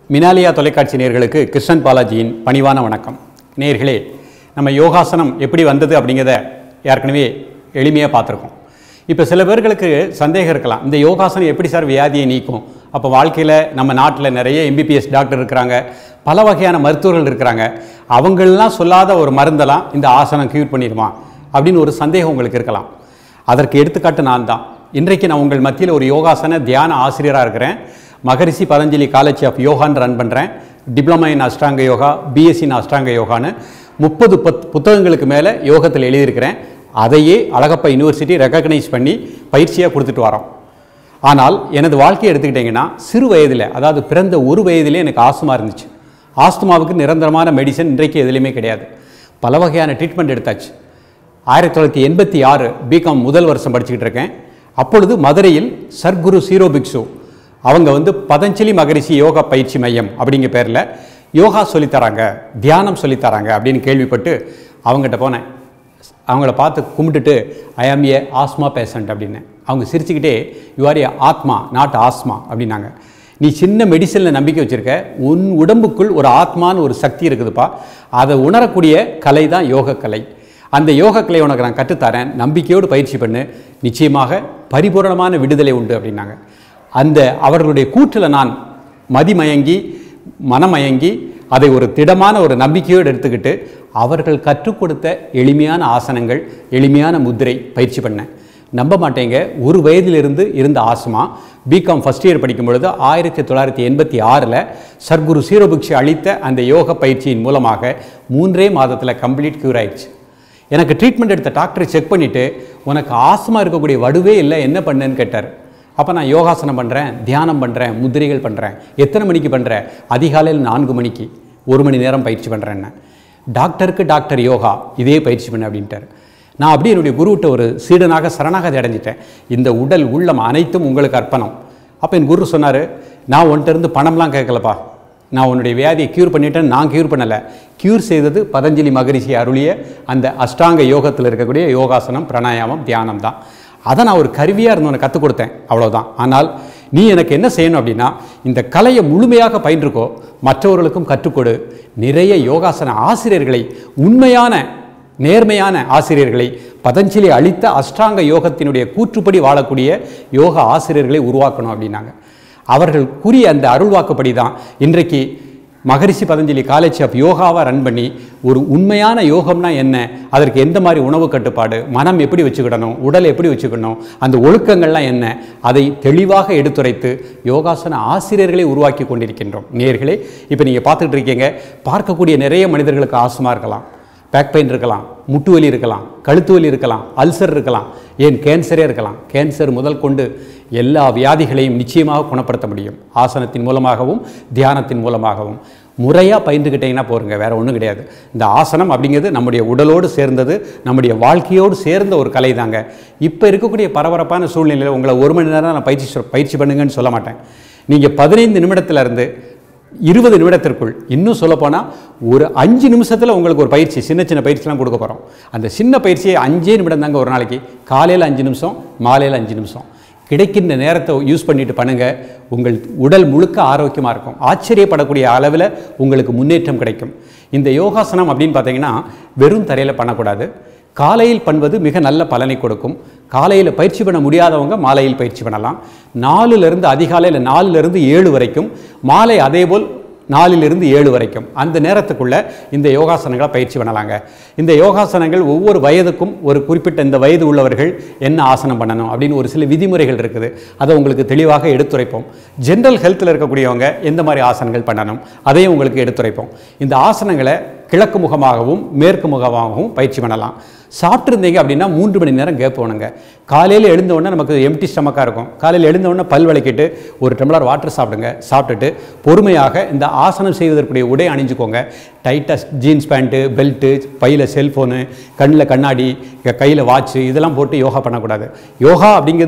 மினாலியா தொலைக்காட்சி நேயர்களுக்கு கிருஷ்ணன் பாலாஜியின் பணிவான வணக்கம் நேயர்களே நம்ம யோகாசனம் எப்படி வந்தது அப்படிங்கிறத ஏற்கனவே எளிமையாக பார்த்துருக்கோம் இப்போ சில பேர்களுக்கு சந்தேகம் இருக்கலாம் இந்த யோகாசனம் எப்படி சார் வியாதியை நீக்கும் அப்போ வாழ்க்கையில் நம்ம நாட்டில் நிறைய எம்பிபிஎஸ் டாக்டர் இருக்கிறாங்க பல வகையான மருத்துவர்கள் இருக்கிறாங்க அவங்களெலாம் சொல்லாத ஒரு மருந்தெல்லாம் இந்த ஆசனம் க்யூர் பண்ணிடுமா அப்படின்னு ஒரு சந்தேகம் உங்களுக்கு இருக்கலாம் அதற்கு எடுத்துக்காட்டு நான் தான் இன்றைக்கு நான் உங்கள் மத்தியில் ஒரு யோகாசன தியான ஆசிரியராக இருக்கிறேன் மகரிஷி பதஞ்சலி காலேஜ் ஆஃப் யோகான்னு ரன் பண்ணுறேன் diploma in Ashtanga yoga BSc இன் அஷ்டாங்க யோகான்னு முப்பது பத் புத்தகங்களுக்கு மேலே யோகத்தில் எழுதியிருக்கிறேன் அதையே அழகப்பா யூனிவர்சிட்டி ரெக்கக்னைஸ் பண்ணி பயிற்சியாக கொடுத்துட்டு வரோம் ஆனால் எனது வாழ்க்கையை எடுத்துக்கிட்டிங்கன்னா சிறு வயதில் அதாவது பிறந்த ஒரு வயதிலே எனக்கு ஆஸ்துமா இருந்துச்சு ஆஸ்துமாவுக்கு நிரந்தரமான மெடிசன் இன்றைக்கு எதுலேயுமே கிடையாது பல வகையான ட்ரீட்மெண்ட் எடுத்தாச்சு ஆயிரத்தி தொள்ளாயிரத்தி எண்பத்தி ஆறு பிகாம் முதல் வருஷம் படிச்சுக்கிட்டு இருக்கேன் அப்பொழுது மதுரையில் சர்க்குரு சீரோ பிக்ஷு அவங்க வந்து பதஞ்சலி மகரிஷி யோகா பயிற்சி மையம் அப்படிங்கிற பேரில் யோகா சொல்லித்தராங்க தியானம் சொல்லித்தராங்க அப்படின்னு கேள்விப்பட்டு அவங்ககிட்ட போனேன் அவங்கள பார்த்து கும்பிட்டுட்டு ஐ ஆம் ஏ ஆஸ்மா பேஷண்ட் அப்படின்னு அவங்க சிரிச்சுக்கிட்டே யூஆர் ஏ ஆத்மா நாட் ஆஸ்மா அப்படின்னாங்க நீ சின்ன மெடிசனில் நம்பிக்கை வச்சுருக்க உன் உடம்புக்குள் ஒரு ஆத்மான்னு ஒரு சக்தி இருக்குதுப்பா அதை உணரக்கூடிய கலை தான் யோக கலை அந்த யோக கலை உனக்கு நான் கற்றுத்தரேன் நம்பிக்கையோடு பயிற்சி பண்ணு நிச்சயமாக பரிபூரணமான விடுதலை உண்டு அப்படின்னாங்க அந்த அவர்களுடைய கூற்றில் நான் மதிமயங்கி மனமயங்கி அதை ஒரு திடமான ஒரு நம்பிக்கையோடு எடுத்துக்கிட்டு அவர்கள் கற்றுக் கொடுத்த எளிமையான ஆசனங்கள் எளிமையான முத்திரை பயிற்சி பண்ணேன் நம்ப மாட்டேங்க ஒரு வயதிலிருந்து இருந்த ஆஸ்மா பிகாம் ஃபஸ்ட் இயர் படிக்கும் பொழுது ஆயிரத்தி தொள்ளாயிரத்தி எண்பத்தி ஆறில் சர்க்குரு சீரோபிக்ஷி அளித்த அந்த யோக பயிற்சியின் மூலமாக மூன்றே மாதத்தில் கம்ப்ளீட் க்யூர் ஆயிடுச்சு எனக்கு ட்ரீட்மெண்ட் எடுத்த டாக்டரை செக் பண்ணிவிட்டு உனக்கு ஆஸ்மா இருக்கக்கூடிய வடுவே இல்லை என்ன பண்ணேன்னு கேட்டார் அப்போ நான் யோகாசனம் பண்ணுறேன் தியானம் பண்ணுறேன் முதிரைகள் பண்ணுறேன் எத்தனை மணிக்கு பண்ணுறேன் அதிகாலையில் நான்கு மணிக்கு ஒரு மணி நேரம் பயிற்சி பண்ணுறேன்னு டாக்டருக்கு டாக்டர் யோகா இதே பயிற்சி பண்ண அப்படின்ட்டார் நான் அப்படியே என்னுடைய குருவிட்ட ஒரு சீடனாக சரணாகதி அடைஞ்சிட்டேன் இந்த உடல் உள்ளம் அனைத்தும் உங்களுக்கு அர்ப்பணம் அப்போ என் குரு சொன்னார் நான் உன்கிட்ட இருந்து பணம்லாம் கேட்கலப்பா நான் உன்னுடைய வியாதியை க்யூர் பண்ணிட்டேன் நான் க்யூர் பண்ணலை க்யூர் செய்தது பதஞ்சலி மகரிஷி அருளிய அந்த அஷ்டாங்க யோகத்தில் இருக்கக்கூடிய யோகாசனம் பிராணாயாமம் தியானம் தான் அதை நான் ஒரு கருவியாக இருந்து உனக்கு கற்றுக் கொடுத்தேன் அவ்வளோதான் ஆனால் நீ எனக்கு என்ன செய்யணும் அப்படின்னா இந்த கலையை முழுமையாக பயின்றுக்கோ மற்றவர்களுக்கும் கற்றுக்கொடு நிறைய யோகாசன ஆசிரியர்களை உண்மையான நேர்மையான ஆசிரியர்களை பதஞ்சலி அளித்த அஷ்டாங்க யோகத்தினுடைய கூற்றுப்படி வாழக்கூடிய யோக ஆசிரியர்களை உருவாக்கணும் அப்படின்னாங்க அவர்கள் கூறிய அந்த அருள்வாக்குப்படி தான் இன்றைக்கு மகரிஷி பதஞ்சலி காலேஜ் ஆஃப் யோகாவை ரன் பண்ணி ஒரு உண்மையான யோகம்னா என்ன அதற்கு எந்த மாதிரி உணவு கட்டுப்பாடு மனம் எப்படி வச்சுக்கிடணும் உடல் எப்படி வச்சுக்கணும் அந்த ஒழுக்கங்கள்லாம் என்ன அதை தெளிவாக எடுத்துரைத்து யோகாசன ஆசிரியர்களை உருவாக்கி கொண்டிருக்கின்றோம் நேர்களே இப்போ நீங்கள் பார்த்துட்டு இருக்கீங்க பார்க்கக்கூடிய நிறைய மனிதர்களுக்கு ஆசமாக இருக்கலாம் பேக் பெயின் இருக்கலாம் முட்டு வலி இருக்கலாம் கழுத்து வலி இருக்கலாம் அல்சர் இருக்கலாம் ஏன் கேன்சரே இருக்கலாம் கேன்சர் முதல் கொண்டு எல்லா வியாதிகளையும் நிச்சயமாக குணப்படுத்த முடியும் ஆசனத்தின் மூலமாகவும் தியானத்தின் மூலமாகவும் முறையாக பயின்றுக்கிட்டீங்கன்னா போருங்க வேறு ஒன்றும் கிடையாது இந்த ஆசனம் அப்படிங்கிறது நம்முடைய உடலோடு சேர்ந்தது நம்முடைய வாழ்க்கையோடு சேர்ந்த ஒரு கலை தாங்க இப்போ இருக்கக்கூடிய பரபரப்பான சூழ்நிலையில் உங்களை ஒரு மணி நேரம் நான் பயிற்சி சொ- பயிற்சி பண்ணுங்கன்னு சொல்ல மாட்டேன் நீங்கள் பதினைந்து நிமிடத்துல இருந்து இருபது நிமிடத்திற்குள் இன்னும் சொல்லப்போனால் ஒரு அஞ்சு நிமிஷத்தில் உங்களுக்கு ஒரு பயிற்சி சின்ன சின்ன பயிற்சிலாம் கொடுக்க போகிறோம் அந்த சின்ன பயிற்சியை அஞ்சே நிமிடம் தாங்க ஒரு நாளைக்கு காலையில் அஞ்சு நிமிஷம் மாலையில் அஞ்சு நிமிஷம் கிடைக்கின்ற நேரத்தை யூஸ் பண்ணிட்டு பண்ணுங்க உங்கள் உடல் முழுக்க ஆரோக்கியமாக இருக்கும் ஆச்சரியப்படக்கூடிய அளவில் உங்களுக்கு முன்னேற்றம் கிடைக்கும் இந்த யோகாசனம் அப்படின்னு பார்த்தீங்கன்னா வெறும் தரையில் பண்ணக்கூடாது காலையில் பண்ணுவது மிக நல்ல பலனை கொடுக்கும் காலையில் பயிற்சி பண்ண முடியாதவங்க மாலையில் பயிற்சி பண்ணலாம் நாலுலேருந்து அதிகாலையில் நாலுலேருந்து ஏழு வரைக்கும் மாலை அதேபோல் நாலிலிருந்து ஏழு வரைக்கும் அந்த நேரத்துக்குள்ள இந்த யோகாசனங்களை பயிற்சி பண்ணலாங்க இந்த யோகாசனங்கள் ஒவ்வொரு வயதுக்கும் ஒரு குறிப்பிட்ட இந்த வயது உள்ளவர்கள் என்ன ஆசனம் பண்ணணும் அப்படின்னு ஒரு சில விதிமுறைகள் இருக்குது அதை உங்களுக்கு தெளிவாக எடுத்துரைப்போம் ஜென்ரல் ஹெல்த்தில் இருக்கக்கூடியவங்க எந்த மாதிரி ஆசனங்கள் பண்ணணும் அதையும் உங்களுக்கு எடுத்துரைப்போம் இந்த ஆசனங்களை கிழக்கு முகமாகவும் மேற்கு முகமாகவும் பயிற்சி பண்ணலாம் சாப்பிட்ருந்தீங்க அப்படின்னா மூன்று மணி நேரம் கேப் வேணுங்க காலையில் எழுந்த உடனே நமக்கு எம்டி ஸ்டமக்காக இருக்கும் காலையில் எழுந்த உடனே பல் விளக்கிட்டு ஒரு டம்ளர் வாட்டர் சாப்பிடுங்க சாப்பிட்டுட்டு பொறுமையாக இந்த ஆசனம் செய்வதற்குரிய உடை அணிஞ்சுக்கோங்க டைட்டாக ஜீன்ஸ் பேண்ட்டு பெல்ட்டு பையில் செல்ஃபோனு கண்ணில் கண்ணாடி கையில் வாட்ச் இதெல்லாம் போட்டு யோகா பண்ணக்கூடாது யோகா அப்படிங்கிறது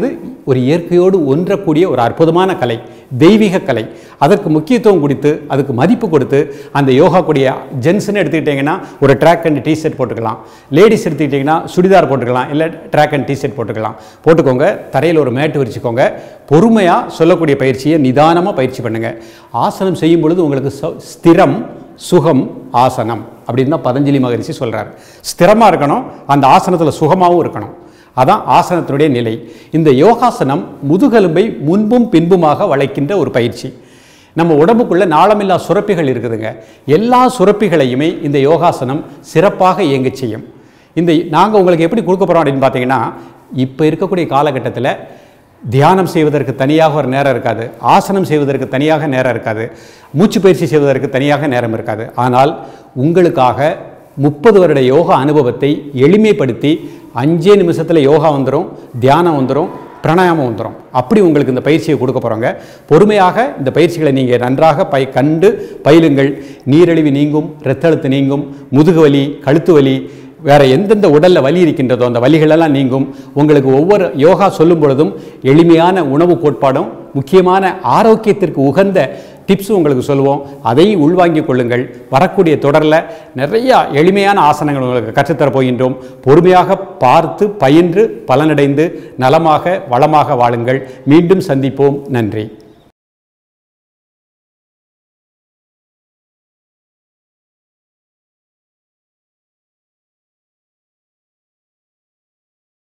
ஒரு இயற்கையோடு ஒன்றக்கூடிய ஒரு அற்புதமான கலை தெய்வீக கலை அதற்கு முக்கியத்துவம் கொடுத்து அதுக்கு மதிப்பு கொடுத்து அந்த யோகா கூடிய ஜென்ஸ்னு எடுத்துக்கிட்டிங்கன்னா ஒரு ட்ராக் அண்ட் டிஷர்ட் போட்டுக்கலாம் லேடிஸ் எடுத்துக்கிட்டிங்கன்னா சுடிதார் போட்டுக்கலாம் இல்லை ட்ராக் அண்ட் டிஷர்ட் போட்டுக்கலாம் போட்டுக்கோங்க தரையில் ஒரு மேட்டு விரிச்சுக்கோங்க பொறுமையாக சொல்லக்கூடிய பயிற்சியை நிதானமாக பயிற்சி பண்ணுங்கள் ஆசனம் செய்யும் பொழுது உங்களுக்கு ச- ஸ்திரம் சுகம் ஆசனம் அப்படின்னு தான் பதஞ்சலி மகரிஷி சொல்கிறார் ஸ்திரமாக இருக்கணும் அந்த ஆசனத்தில் சுகமாகவும் இருக்கணும் அதான் ஆசனத்தினுடைய நிலை இந்த யோகாசனம் முதுகெலும்பை முன்பும் பின்புமாக வளைக்கின்ற ஒரு பயிற்சி நம்ம உடம்புக்குள்ள நாளமில்லா சுரப்பிகள் இருக்குதுங்க எல்லா சுரப்பிகளையுமே இந்த யோகாசனம் சிறப்பாக இயங்கச் செய்யும் இந்த நாங்கள் உங்களுக்கு எப்படி கொடுக்க போகிறோம் அப்படின்னு பார்த்தீங்கன்னா இப்போ இருக்கக்கூடிய காலகட்டத்தில் தியானம் செய்வதற்கு தனியாக ஒரு நேரம் இருக்காது ஆசனம் செய்வதற்கு தனியாக நேரம் இருக்காது மூச்சு பயிற்சி செய்வதற்கு தனியாக நேரம் இருக்காது ஆனால் உங்களுக்காக முப்பது வருட யோகா அனுபவத்தை எளிமைப்படுத்தி அஞ்சே நிமிஷத்தில் யோகா வந்துடும் தியானம் வந்துடும் பிராணாயாமம் வந்துடும் அப்படி உங்களுக்கு இந்த பயிற்சியை கொடுக்க போகிறோங்க பொறுமையாக இந்த பயிற்சிகளை நீங்கள் நன்றாக பை கண்டு பயிலுங்கள் நீரிழிவு நீங்கும் இரத்த அழுத்தம் நீங்கும் முதுகு வலி கழுத்து வலி வேற எந்தெந்த உடல்ல வலி இருக்கின்றதோ அந்த வலிகளெல்லாம் நீங்கும் உங்களுக்கு ஒவ்வொரு யோகா சொல்லும் பொழுதும் எளிமையான உணவு கோட்பாடும் முக்கியமான ஆரோக்கியத்திற்கு உகந்த டிப்ஸும் உங்களுக்கு சொல்லுவோம் அதையும் உள்வாங்கிக் கொள்ளுங்கள் வரக்கூடிய தொடரில் நிறைய எளிமையான ஆசனங்கள் உங்களுக்கு கற்றுத்தரப் போகின்றோம் பொறுமையாக பார்த்து பயின்று பலனடைந்து நலமாக வளமாக வாழுங்கள் மீண்டும் சந்திப்போம் நன்றி